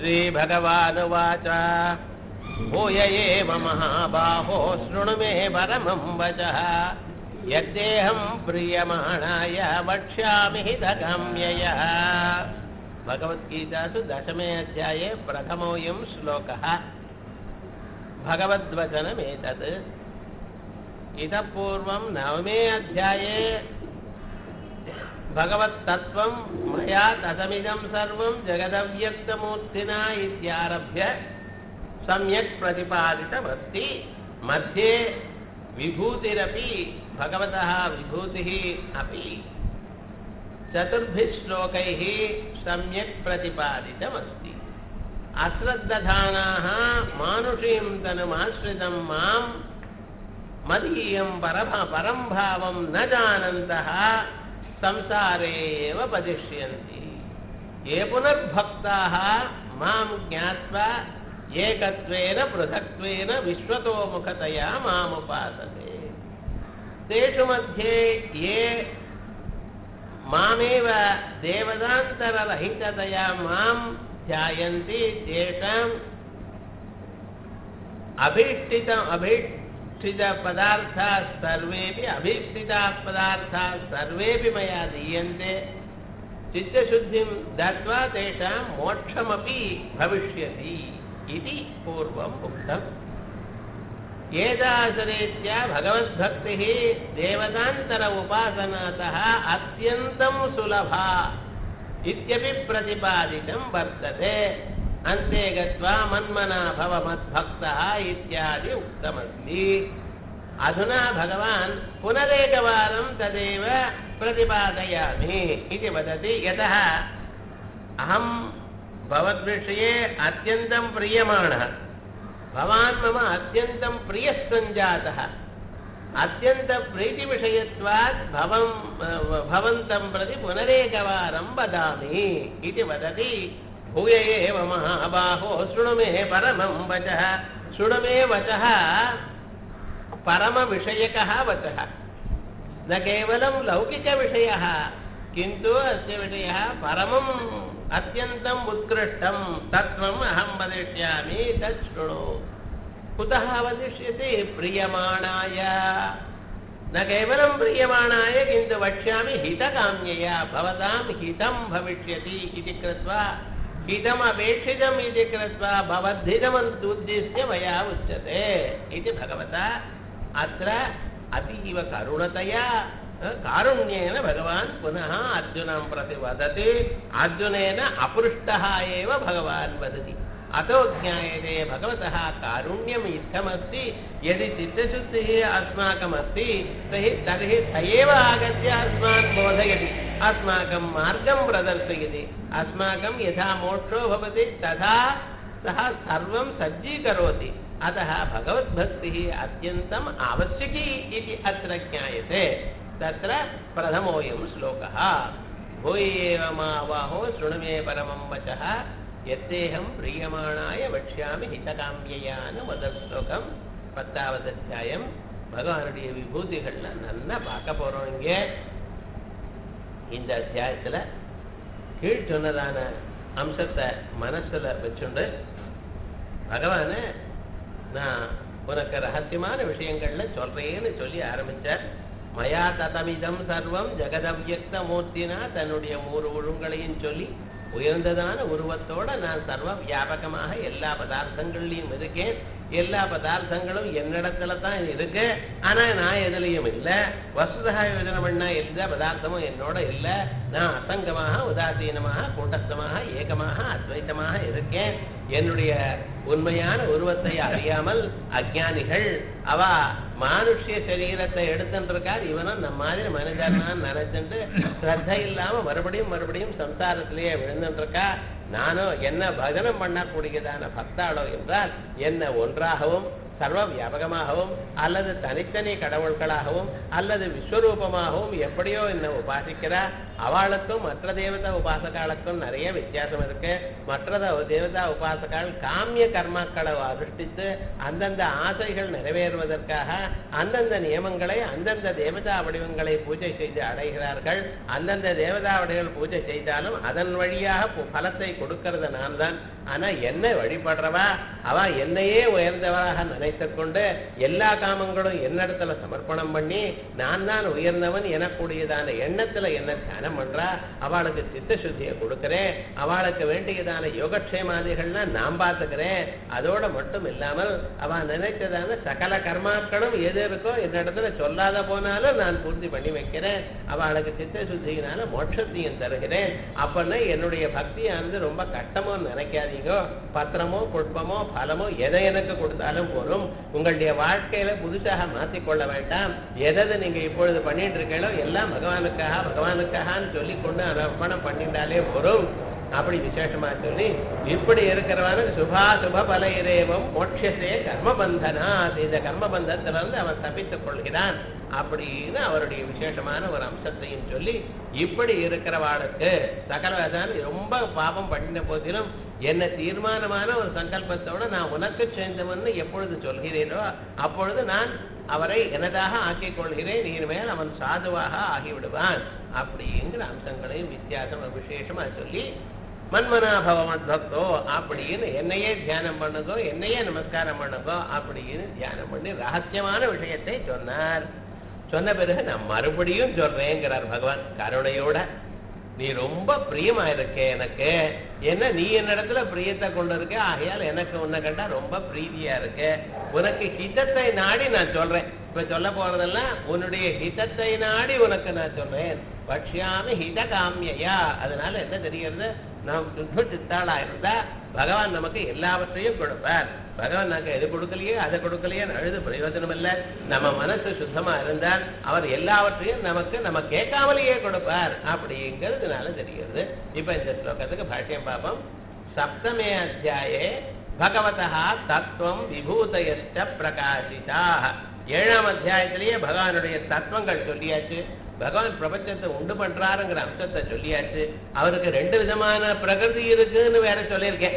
श्रीभगवानुवाच भूय एव महाबाहो शृणु मे परमं वचः यद्देहं प्रीयमाणाय वक्ष्यामि हितगम्ययः भगवद्गीतासु दशमे अध्याये प्रथमोऽयं श्लोकः भगवद्वचनमेतत् इतः पूर्वं नवमे अध्याये भगवत्तत्त्वं मया ततमिदं सर्वं जगदव्यक्तमूर्तिना इत्यारभ्य सम्यक् प्रतिपादितमस्ति मध्ये विभूतिरपि भगवतः विभूतिः अपि चतुर्भिः श्लोकैः सम्यक् प्रतिपादितमस्ति अश्रद्दधानाः मानुषीं तनुमाश्रितं मां मदीयं परम परं भावं न जानन्तः संसारे एव पतिष्यन्ति ये पुनर्भक्ताः मां ज्ञात्वा एकत्वेन पृथक्त्वेन विश्वतोमुखतया मामुपासते तेषु मध्ये ये मामेव देवदान्तररहिततया मां ध्यायन्ति तेषाम् अभीष्टितम् अभीष्टितपदार्थाः सर्वेपि अभीष्टिताः पदार्थाः सर्वेपि मया दीयन्ते चित्तशुद्धिं दत्त्वा तेषां मोक्षमपि भविष्यति इति पूर्वम् उक्तम् एतादृशरीत्या भगवद्भक्तिः देवतान्तर उपासनातः अत्यन्तं सुलभा इत्यपि प्रतिपादितं वर्तते अन्ते गत्वा मन्मना भव मद्भक्तः इत्यादि उक्तमस्ति अधुना भगवान् पुनरेकवारं तदेव प्रतिपादयामि इति वदति यतः अहं भवद्विषये अत्यन्तं प्रीयमाणः भवान् मम अत्यन्तं प्रियः सञ्जातः अत्यन्तप्रीतिविषयत्वात् भवं भवन्तं प्रति पुनरेकवारं वदामि इति वदति भूय एव महाबाहो शृणु मे परमं वचः शृणु मे वचः परमविषयकः वचः न केवलं लौकिकविषयः किन्तु अस्य विषयः परमम् अत्यन्तम् उत्कृष्टं तत्त्वम् अहं वदिष्यामि तत् शृणु कुतः वदिष्यति प्रियमाणाय न केवलं प्रियमाणाय किन्तु वक्ष्यामि हितकाम्यया भवतां हितं भविष्यति इति कृत्वा हितमपेक्षितम् इति कृत्वा भवद्धितमन्तुद्दिश्य मया उच्यते इति भगवता अत्र अतीव करुणतया कारुण्येन भगवान् पुनः अर्जुनं प्रति वदति अर्जुनेन अपृष्टः एव भगवान् वदति अतो ज्ञायते भगवतः कारुण्यम् इत्थमस्ति यदि चित्तशुद्धिः अस्माकमस्ति तर्हि तर्हि स एव आगत्य अस्मान् बोधयति अस्माकं मार्गं प्रदर्शयति अस्माकं यथा मोक्षो भवति तथा सः सर्वं सज्जीकरोति अतः भगवद्भक्तिः अत्यन्तम् आवश्यकी इति अत्र ज्ञायते तत्र प्रथमोऽयं श्लोकः भूय एव मावाहो शृणु मे परमं वचः எத்தேகம் பிரியமானாய வக்ஷாமி ஹிதகாமியான்னு முதல் ஸ்லோகம் பத்தாவது அத்தியாயம் பகவானுடைய விபூதிகள்ல நல்லா பார்க்க போறோம் இங்கே இந்த அத்தியாயத்துல கீழ் சொன்னதான அம்சத்தை மனசுல வச்சுண்டு பகவான நான் உனக்கு ரகசியமான விஷயங்கள்ல சொல்றேன்னு சொல்லி ஆரம்பிச்சார் மயா ததமிதம் சர்வம் ஜெகதவ்யக்த மூர்த்தினா தன்னுடைய மூறு ஒழுங்களையும் சொல்லி உயர்ந்ததான உருவத்தோட நான் சர்வ வியாபகமாக எல்லா பதார்த்தங்கள்லையும் இருக்கேன் எல்லா பதார்த்தங்களும் என்னிடத்துல தான் இருக்கு ஆனா நான் எதுலையும் இல்லை வசுதா யோஜனை பண்ண எந்த பதார்த்தமும் என்னோட இல்லை நான் அசங்கமாக உதாசீனமாக கூட்டஸ்தமாக ஏகமாக அத்வைத்தமாக இருக்கேன் என்னுடைய உண்மையான உருவத்தை அறியாமல் அஜானிகள் அவ மானுஷ்ய சரீரத்தை எடுத்துட்டு இருக்கார் இவனும் நம்ம மாதிரி மனிதனான்னு நினைச்சுட்டு ஸ்ரத்த இல்லாம மறுபடியும் மறுபடியும் சம்சாரத்திலேயே விழுந்துட்டு இருக்கா நானும் என்ன பஜனம் பண்ணக்கூடியதான பக்தாளோ என்றால் என்ன ஒன்றாகவும் சர்வ வியாபகமாகவும் அல்லது தனித்தனி கடவுள்களாகவும் அல்லது விஸ்வரூபமாகவும் எப்படியோ என்ன உபாசிக்கிறா அவளுக்கும் மற்ற தேவதா உபாசகாளுக்கும் நிறைய வித்தியாசம் இருக்கு மற்ற த- தேவதா உபாசகால் காமிய கர்மாக்களை அனுஷ்டித்து அந்தந்த ஆசைகள் நிறைவேறுவதற்காக அந்தந்த நியமங்களை அந்தந்த தேவதா வடிவங்களை பூஜை செய்து அடைகிறார்கள் அந்தந்த தேவதா வடிவங்கள் பூஜை செய்தாலும் அதன் வழியாக பு- பலத்தை கொடுக்கிறது நான் தான் ஆனா என்னை வழிபடுறவா அவ என்னையே உயர்ந்தவராக நினைத்துக் கொண்டு எல்லா காமங்களும் என்னிடத்துல சமர்ப்பணம் பண்ணி நான் தான் உயர்ந்தவன் எனக்கூடியதான எண்ணத்துல என்ன தியானம் பண்றா அவளுக்கு சித்த சுத்தியை கொடுக்கிறேன் அவளுக்கு வேண்டியதான யோகக்ஷேமாதிகள்லாம் நான் பார்த்துக்கிறேன் அதோட மட்டும் இல்லாமல் அவ நினைத்ததான சகல கர்மாக்களும் எது இருக்கோ என்னிடத்துல சொல்லாத போனாலும் நான் பூர்த்தி பண்ணி வைக்கிறேன் அவளுக்கு சித்த சுத்தியினால மோட்சத்தையும் தருகிறேன் அப்பன்னா என்னுடைய பக்தியானது ரொம்ப கட்டமோ நினைக்காதீங்க பத்திரமோ புஷ்பமோ பலமோ எதை எனக்கு கொடுத்தாலும் போதும் உங்களுடைய வாழ்க்கையில புதுசாக மாற்றிக்கொள்ள வேண்டாம் எதை நீங்க இப்பொழுது பண்ணிட்டு இருக்கீங்களோ எல்லாம் பகவானுக்காக பகவானுக்காகன்னு சொல்லி கொண்டு அர்ப்பணம் பண்ணிட்டாலே போதும் அப்படி விசேஷமா சொல்லி இப்படி இருக்கிறவனுக்கு சுபா சுப பல இறைவம் மோட்சத்தே கர்மபந்தனா இந்த கர்மபந்தத்துல இருந்து அவன் தப்பித்துக் கொள்கிறான் அப்படின்னு அவருடைய விசேஷமான ஒரு அம்சத்தையும் சொல்லி இப்படி இருக்கிறவாளுக்கு சகலதான் ரொம்ப பாபம் பண்ணின போதிலும் என்ன தீர்மானமான ஒரு சங்கல்பத்தோட நான் உனக்கு சேர்ந்தவன் எப்பொழுது சொல்கிறேனோ அப்பொழுது நான் அவரை எனதாக ஆக்கிக் கொள்கிறேன் இனிமேல் அவன் சாதுவாக ஆகிவிடுவான் அப்படிங்கிற அம்சங்களையும் வித்தியாசம் விசேஷமா சொல்லி மன்மனாபவன் பக்தோ அப்படின்னு என்னையே தியானம் பண்ணுதோ என்னையே நமஸ்காரம் பண்ணுதோ அப்படின்னு தியானம் பண்ணி ரகசியமான விஷயத்தை சொன்னார் சொன்ன பிறகு நான் மறுபடியும் சொல்றேங்கிறார் பகவான் கருணையோட நீ ரொம்ப பிரியமா இருக்கே எனக்கு என்ன நீ என்னிடத்துல பிரியத்தை கொண்டு இருக்க ஆகையால் எனக்கு உன்னை கண்டா ரொம்ப பிரீதியா இருக்கு உனக்கு ஹிதத்தை நாடி நான் சொல்றேன் இப்ப சொல்ல போறதெல்லாம் உன்னுடைய ஹிதத்தை நாடி உனக்கு நான் சொல்றேன் பட்சியாமி ஹித காமியா அதனால என்ன தெரிகிறது நாம் சுத்த சித்தாளா இருந்தா பகவான் நமக்கு எல்லாவற்றையும் கொடுப்பார் பகவான் நாங்க எது கொடுக்கலையே அதை கொடுக்கலையே அழுது பிரயோஜனம் இல்லை நம்ம மனசு சுத்தமா இருந்தால் அவர் எல்லாவற்றையும் நமக்கு நம்ம கேட்காமலேயே கொடுப்பார் அப்படிங்கிறதுனால தெரிகிறது இப்ப இந்த ஸ்லோகத்துக்கு பாஷ்யம் பார்ப்போம் சப்தமே அத்தியாயே பகவதா தத்துவம் விபூதயஷ்ட பிரகாசிதா ஏழாம் அத்தியாயத்திலேயே பகவானுடைய தத்துவங்கள் சொல்லியாச்சு பகவான் பிரபஞ்சத்தை உண்டு பண்றாருங்கிற அம்சத்தை சொல்லியாச்சு அவருக்கு ரெண்டு விதமான பிரகிருதி இருக்குன்னு வேற சொல்லியிருக்கேன்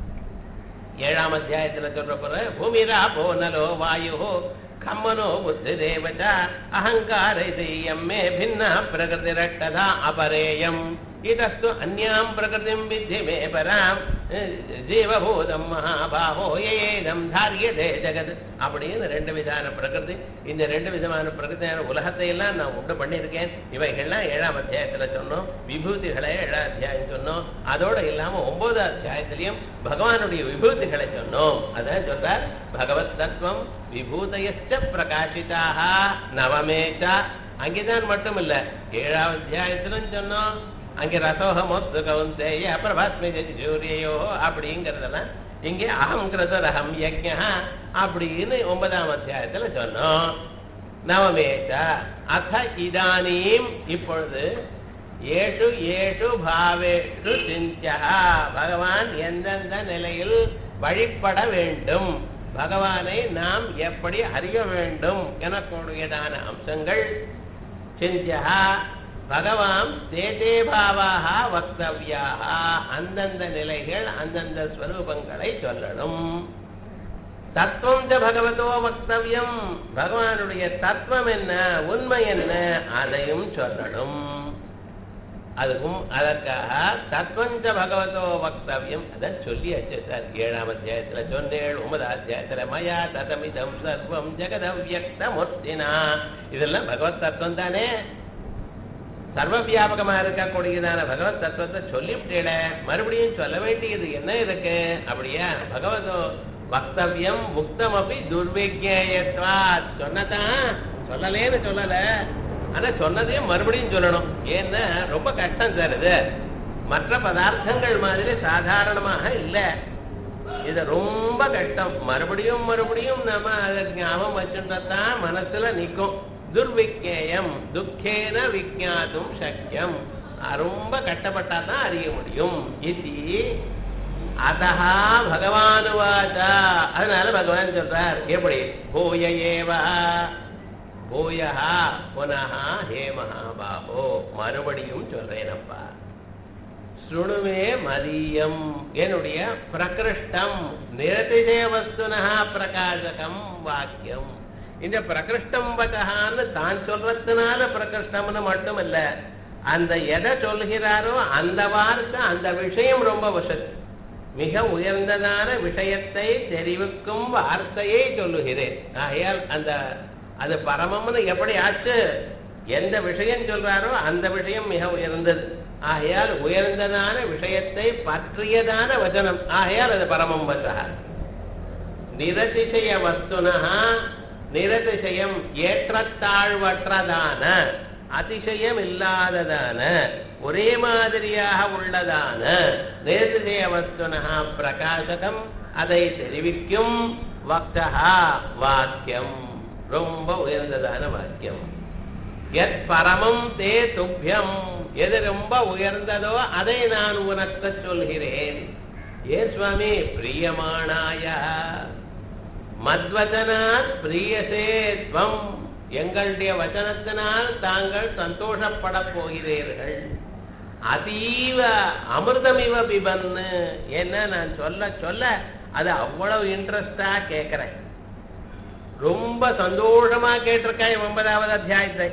ஏழாம் அத்தியாயத்துல சொல்ற போற பூமிரா போனலோ வாயு கம்மனோ புத்தி தேவச்ச அகங்கார மே பின்ன பிரகிருதி ரட்டதா அபரேயம் இதஸ்து அந்யாம் பிரகிருதிம் வித்தி மே பராம் ஜீவபூதம் மகாபாகோ ஏதம் தாரியதே ஜெகத் அப்படின்னு ரெண்டு விதமான பிரகிருதி இந்த ரெண்டு விதமான பிரகிருதியான உலகத்தை எல்லாம் நான் உண்டு பண்ணியிருக்கேன் இவைகள்லாம் ஏழாம் அத்தியாயத்துல சொன்னோம் விபூதிகளை ஏழாம் அத்தியாயம் சொன்னோம் அதோட இல்லாம ஒன்பதாம் அத்தியாயத்திலையும் பகவானுடைய விபூதிகளை சொன்னோம் அதான் சொல்றார் பகவத் தத்துவம் விபூதயச்ச பிரகாசிதாக நவமேச்ச அங்கேதான் மட்டும் இல்ல ஏழாம் அத்தியாயத்திலும் சொன்னோம் அங்கே ரசோகமொத்து கவுந்தேய பிரபாஸ்மி சூரியோ அப்படிங்கிறதெல்லாம் இங்கே அகம் கிருதரகம் யஜ்ஞா அப்படின்னு ஒன்பதாம் அத்தியாயத்துல சொன்னோம் நவமேச்ச அத இதானீம் இப்பொழுது ஏஷு ஏஷு பாவேஷு சிந்தியா பகவான் எந்தெந்த நிலையில் வழிபட வேண்டும் பகவானை நாம் எப்படி அறிய வேண்டும் எனக்கூடியதான அம்சங்கள் சிந்தியா பகவான் தேதே பாவாக வக்தவியாக அந்தந்த நிலைகள் அந்தந்த ஸ்வரூபங்களை சொல்லணும் தத்துவம் ச பகவதோ வக்தவியம் பகவானுடைய தத்துவம் என்ன உண்மை என்ன அதையும் சொல்லணும் அதுக்கும் அதற்காக தத்துவஞ்ச பகவதோ வக்தவியம் அதை சொல்லியாச்சு சார் ஏழாம் அத்தியாயத்துல சொன்னேள் ஒன்பதாம் அத்தியாயத்துல மயா ததமிதம் சர்வம் ஜெகதவ்யக்த மூர்த்தினா இதெல்லாம் பகவத் தத்துவம் தானே சர்வ வியாபகமா இருக்கக்கூடியதான பகவத் தத்துவத்தை சொல்லிவிட்டேட மறுபடியும் சொல்ல வேண்டியது என்ன இருக்கு அப்படியா பகவதோ வக்தவியம் முக்தம் அப்படி துர்விஜேயத்வா சொன்னதான் சொல்லலேன்னு சொல்லல ஆனா சொன்னதையும் மறுபடியும் சொல்லணும் ஏன்னா ரொம்ப கஷ்டம் சார் இது மற்ற பதார்த்தங்கள் மாதிரி சாதாரணமாக இல்லை இது ரொம்ப கஷ்டம் மறுபடியும் மறுபடியும் நம்ம அதை ஞாபகம் வச்சுட்டதான் மனசுல நிற்கும் துர்விஜேயம் துக்கேன விஜாதும் சக்கியம் ரொம்ப கஷ்டப்பட்டா தான் அறிய முடியும் இது அதஹா பகவானுவாச்சா அதனால பகவான் சொல்றார் எப்படி பூய ஏவா பூயா புனः ஹே மகாபாஹோ மறுபடியும் சொல்றேனப்பா சுணுமே மதியம் என்னுடைய பிரகிருஷ்டம் நிரதிசய வஸ்துனா பிரகாசகம் வாக்கியம் இந்த பிரகிருஷ்டம் வச்சகான்னு தான் சொல்றதுனால பிரகிருஷ்டம்னு மட்டும் இல்ல அந்த எதை சொல்கிறாரோ அந்த வார்த்தை அந்த விஷயம் ரொம்ப வசதி மிக உயர்ந்ததான விஷயத்தை தெரிவிக்கும் வார்த்தையை சொல்லுகிறேன் ஆகையால் அந்த அது பரமம்னு எப்படி ஆச்சு எந்த விஷயம் சொல்றாரோ அந்த விஷயம் மிக உயர்ந்தது ஆகையால் உயர்ந்ததான விஷயத்தை பற்றியதான வச்சனம் ஆகையால் அது பரமம் வச்சா நிரதிசய வஸ்துனா நிரதிசயம் ஏற்றத்தாழ்வற்றதான அதிசயம் இல்லாததான ஒரே மாதிரியாக உள்ளதான நிரதிசய வஸ்துனா பிரகாசகம் அதை தெரிவிக்கும் வக்தா வாக்கியம் ரொம்ப உயர்ந்ததான வாக்கியம் எத் பரமம் தே துப்பியம் எது ரொம்ப உயர்ந்ததோ அதை நான் உனக்கு சொல்கிறேன் ஏன் சுவாமி பிரியமானாய மத்வச்சனாத் பிரியசே துவம் எங்களுடைய வச்சனத்தினால் தாங்கள் சந்தோஷப்பட போகிறீர்கள் அதீவ அமிர்தமிவ பிபன்னு என்ன நான் சொல்ல சொல்ல அது அவ்வளவு இன்ட்ரெஸ்டா கேட்கிறேன் ரொம்ப சந்தோஷமா கேட்டிருக்கேன் ஒன்பதாவது அத்தியாயத்தை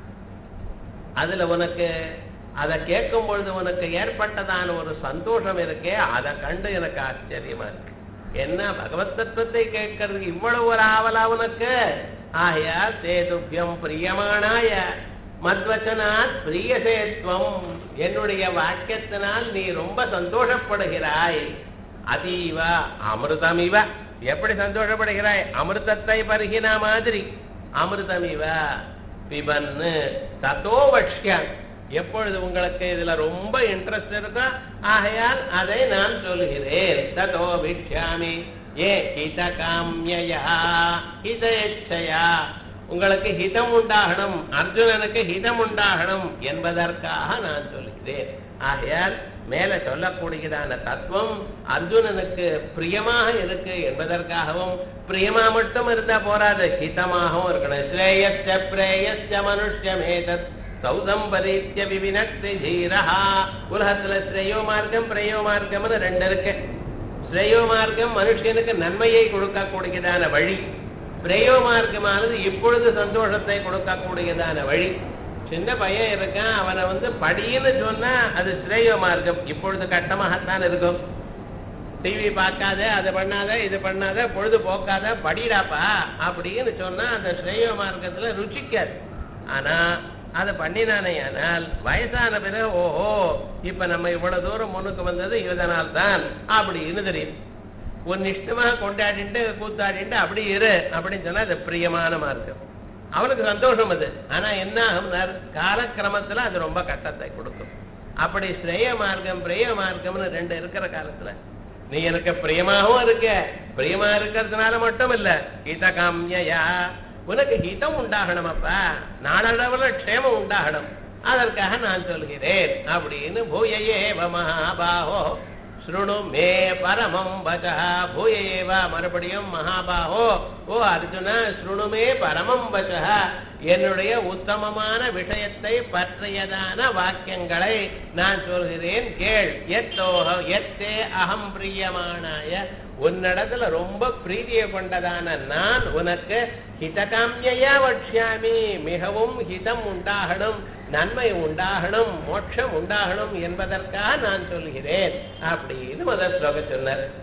அதுல உனக்கு அதை கேட்கும் பொழுது உனக்கு ஏற்பட்டதான ஒரு சந்தோஷம் இருக்கே அதை கண்டு எனக்கு ஆச்சரியமா இருக்கு என்ன பகவத் தத்துவத்தை கேட்கறதுக்கு இவ்வளவு ஒரு ஆவலா உனக்கு ஆயா சேதுபியம் பிரியமானாய மத்வச்சனாத் பிரியசேத்வம் என்னுடைய வாக்கியத்தினால் நீ ரொம்ப சந்தோஷப்படுகிறாய் அதீவ அமிர்தமிவ எப்படி சந்தோஷப்படுகிறாய் அமிர்தத்தை பருகின மாதிரி அமிர்தமிவ பிபன்னு தத்தோ வஷ்யான் எப்பொழுது உங்களுக்கு இதுல ரொம்ப இன்ட்ரெஸ்ட் இருக்கோ ஆகையால் அதை நான் சொல்கிறேன் ததோ விக்ஷாமி ஏ ஹித காமியா ஹிதேச்சையா உங்களுக்கு ஹிதம் உண்டாகணும் அர்ஜுனனுக்கு ஹிதம் உண்டாகணும் என்பதற்காக நான் சொல்கிறேன் ஆகையால் மேல சொல்லக்கூடியதான தத்துவம் அர்ஜுனனுக்கு பிரியமாக இருக்கு என்பதற்காகவும் பிரியமா மட்டும் இருந்தா போராது ஹிதமாகவும் இருக்கணும் ஸ்ரேயஸ்ய பிரேயஸ்ய மனுஷ்யமேதத் சௌதம் பரீத்திய விவினக்தி தீரஹா உலகத்துல ஸ்ரேயோ மார்க்கம் பிரேயோ மார்க்கம்னு ரெண்டு இருக்கு ஸ்ரேயோ மார்க்கம் மனுஷனுக்கு நன்மையை கொடுக்கக்கூடியதான வழி பிரேயோ மார்க்கமானது இப்பொழுது சந்தோஷத்தை கொடுக்கக்கூடியதான வழி சின்ன பையன் இருக்கான் அவனை வந்து படின்னு சொன்னா அது ஸ்ரேயோ மார்க்கம் இப்பொழுது கட்டமாகத்தான் இருக்கும் டிவி பார்க்காத அதை பண்ணாத இது பண்ணாத பொழுது போக்காத படிடாப்பா அப்படின்னு சொன்னா அந்த ஸ்ரேயோ மார்க்கத்துல ருச்சிக்காது ஆனா அதை பண்ணினானே ஆனால் வயசான பிறகு ஓஹோ இப்ப நம்ம இவ்வளவு தூரம் முன்னுக்கு வந்தது இதனால் தான் அப்படின்னு தெரியும் உன் இஷ்டமா கொண்டாடிட்டு கூத்தாடிட்டு அப்படி இரு அப்படின்னு சொன்னா அது பிரியமான மார்க்கம் அவனுக்கு சந்தோஷம் அது ஆனா என்ன ஆகும்னார் காலக்கிரமத்துல அது ரொம்ப கட்டத்தை கொடுக்கும் அப்படி ஸ்ரேய மார்க்கம் பிரிய மார்க்கம்னு ரெண்டு இருக்கிற காலத்துல நீ எனக்கு பிரியமாகவும் இருக்க பிரியமா இருக்கிறதுனால மட்டும் இல்ல ஹித காமியா உனக்கு ஹிதம் உண்டாகணும் அப்பா நாளளவுல க்ஷேமம் உண்டாகணும் அதற்காக நான் சொல்கிறேன் அப்படின்னு பூயையே மகாபாஹோ ஸ்ருணு மே பரமம் வச்சா பூய ஏவ மறுபடியும் மகாபாஹோ ஓ அர்ஜுன ஸ்ருணு மே பரமம் வச்சா என்னுடைய உத்தமமான விஷயத்தை பற்றியதான வாக்கியங்களை நான் சொல்கிறேன் கேள் எத்தோக எத்தே அகம் பிரியமானாய உன்னிடத்துல ரொம்ப பிரீதியை கொண்டதான நான் உனக்கு ஹிதகாமியா வட்சியாமி மிகவும் ஹிதம் உண்டாகணும் நன்மை உண்டாகணும் மோட்சம் உண்டாகணும் என்பதற்காக நான் சொல்கிறேன் அப்படின்னு முதல் ஸ்லோகம் சொன்னார்